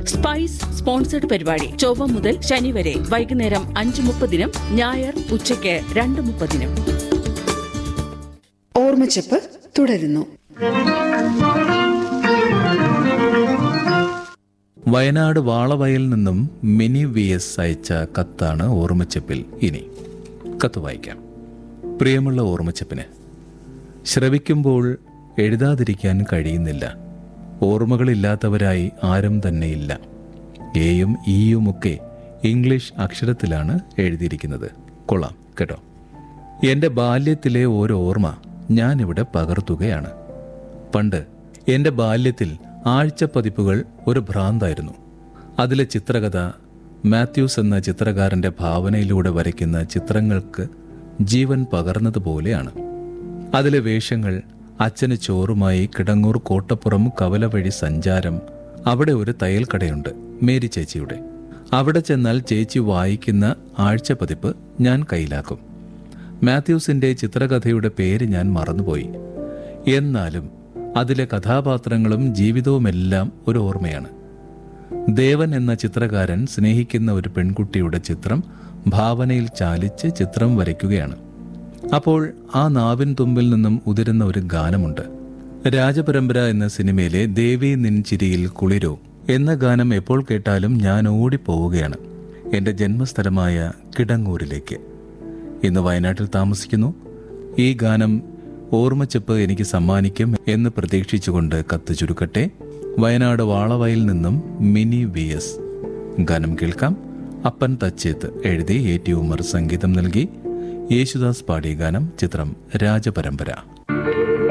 spice sponsored പരിപാടി ചൊവ്വ മുതൽ ശനി വരെ വൈകുന്നേരം അഞ്ച് മുപ്പതിനും ഞായർ ഉച്ചയ്ക്ക് രണ്ട് മുപ്പതിനും ഓർമ്മച്ചപ്പ് തുടരുന്നു വയനാട് വാളവയൽ നിന്നും മിനി വി എസ് അയച്ച കത്താണ് ഓർമ്മച്ചപ്പിൽ ഇനി കത്ത് വായിക്കാം പ്രിയമുള്ള ഓർമ്മച്ചപ്പിന് ശ്രവിക്കുമ്പോൾ എഴുതാതിരിക്കാൻ കഴിയുന്നില്ല ഓർമ്മകളില്ലാത്തവരായി ആരും തന്നെയില്ല എയും ഇയുമൊക്കെ ഇംഗ്ലീഷ് അക്ഷരത്തിലാണ് എഴുതിയിരിക്കുന്നത് കൊള്ളാം കേട്ടോ എൻ്റെ ബാല്യത്തിലെ ഒരു ഓർമ്മ ഞാനിവിടെ പകർത്തുകയാണ് പണ്ട് എൻ്റെ ബാല്യത്തിൽ ആഴ്ചപ്പതിപ്പുകൾ ഒരു ഭ്രാന്തായിരുന്നു അതിലെ ചിത്രകഥ മാത്യൂസ് എന്ന ചിത്രകാരൻ്റെ ഭാവനയിലൂടെ വരയ്ക്കുന്ന ചിത്രങ്ങൾക്ക് ജീവൻ പകർന്നതുപോലെയാണ് അതിലെ വേഷങ്ങൾ അച്ഛന് ചോറുമായി കിടങ്ങൂർ കോട്ടപ്പുറം കവല വഴി സഞ്ചാരം അവിടെ ഒരു തയ്യൽ കടയുണ്ട് മേരി ചേച്ചിയുടെ അവിടെ ചെന്നാൽ ചേച്ചി വായിക്കുന്ന ആഴ്ചപ്പതിപ്പ് ഞാൻ കയ്യിലാക്കും മാത്യൂസിന്റെ ചിത്രകഥയുടെ പേര് ഞാൻ മറന്നുപോയി എന്നാലും അതിലെ കഥാപാത്രങ്ങളും ജീവിതവുമെല്ലാം ഒരു ഓർമ്മയാണ് ദേവൻ എന്ന ചിത്രകാരൻ സ്നേഹിക്കുന്ന ഒരു പെൺകുട്ടിയുടെ ചിത്രം ഭാവനയിൽ ചാലിച്ച് ചിത്രം വരയ്ക്കുകയാണ് അപ്പോൾ ആ നാവിൻ തുമ്പിൽ നിന്നും ഉതിരുന്ന ഒരു ഗാനമുണ്ട് രാജപരമ്പര എന്ന സിനിമയിലെ ദേവി നിൻ ചിരിയിൽ കുളിരോ എന്ന ഗാനം എപ്പോൾ കേട്ടാലും ഞാൻ ഓടിപ്പോവുകയാണ് എൻ്റെ ജന്മസ്ഥലമായ കിടങ്ങൂരിലേക്ക് ഇന്ന് വയനാട്ടിൽ താമസിക്കുന്നു ഈ ഗാനം ഓർമ്മച്ചപ്പ് എനിക്ക് സമ്മാനിക്കും എന്ന് പ്രതീക്ഷിച്ചുകൊണ്ട് കത്ത് ചുരുക്കട്ടെ വയനാട് വാളവയിൽ നിന്നും മിനി വി എസ് ഗാനം കേൾക്കാം അപ്പൻ തച്ചേത്ത് എഴുതി എ ടി ഉമർ സംഗീതം നൽകി യേശുദാസ് പാടിയ ഗാനം ചിത്രം രാജപരമ്പര